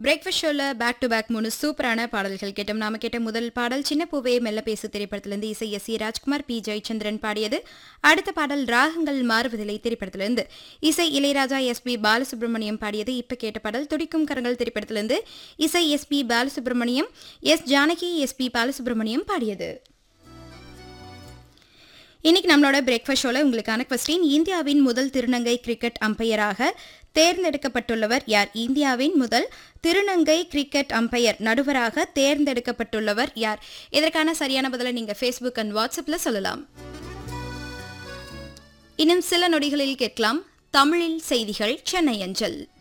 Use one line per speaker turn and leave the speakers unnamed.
breakfast ஷோல back to back மூணு சூப்பரான பாடல்கள் கேட்டோம் நாம கேட்ட முதல் பாடல் சின்ன பூவே மெல்ல பேசு திரைப்படத்திலிருந்து இசை S C Rajkumar P Jayachandran பாடியது அடுத்த பாடல் ராகங்கள் மாறுவதில்லை திரைப்படத்திலிருந்து இசை இளையராஜா எஸ் பி பாலசுப்ரமணியம் பாடியது இப்ப கேட்ட பாடல் துடிக்கும் கரங்கள் திரைப்படத்திலிருந்து இசை S P Balasubrahmanyam S Janaki S P Balasubrahmanyam பாடியது இன்னைக்கு நம்மளோட பிரேக்ஃபாஸ்ட் ஷோல உங்களுக்கான கொஸ்டின் இந்தியாவின் முதல் திருநங்கை கிரிக்கெட் அம்பையராக தேர்ந்தெடுக்கப்பட்டுள்ளவர் யார் இந்தியாவின் முதல் திருநங்கை கிரிக்கெட் அம்பையர் நடுவராக தேர்ந்தெடுக்கப்பட்டுள்ளவர் யார் இதற்கான சரியான பதிலை நீங்க ஃபேஸ்புக் அண்ட் வாட்ஸ்அப்ல சொல்லலாம் இன்னும் சில நொடிகளில் கேட்கலாம் தமிழில் செய்திகள் சென்னை அஞ்சல்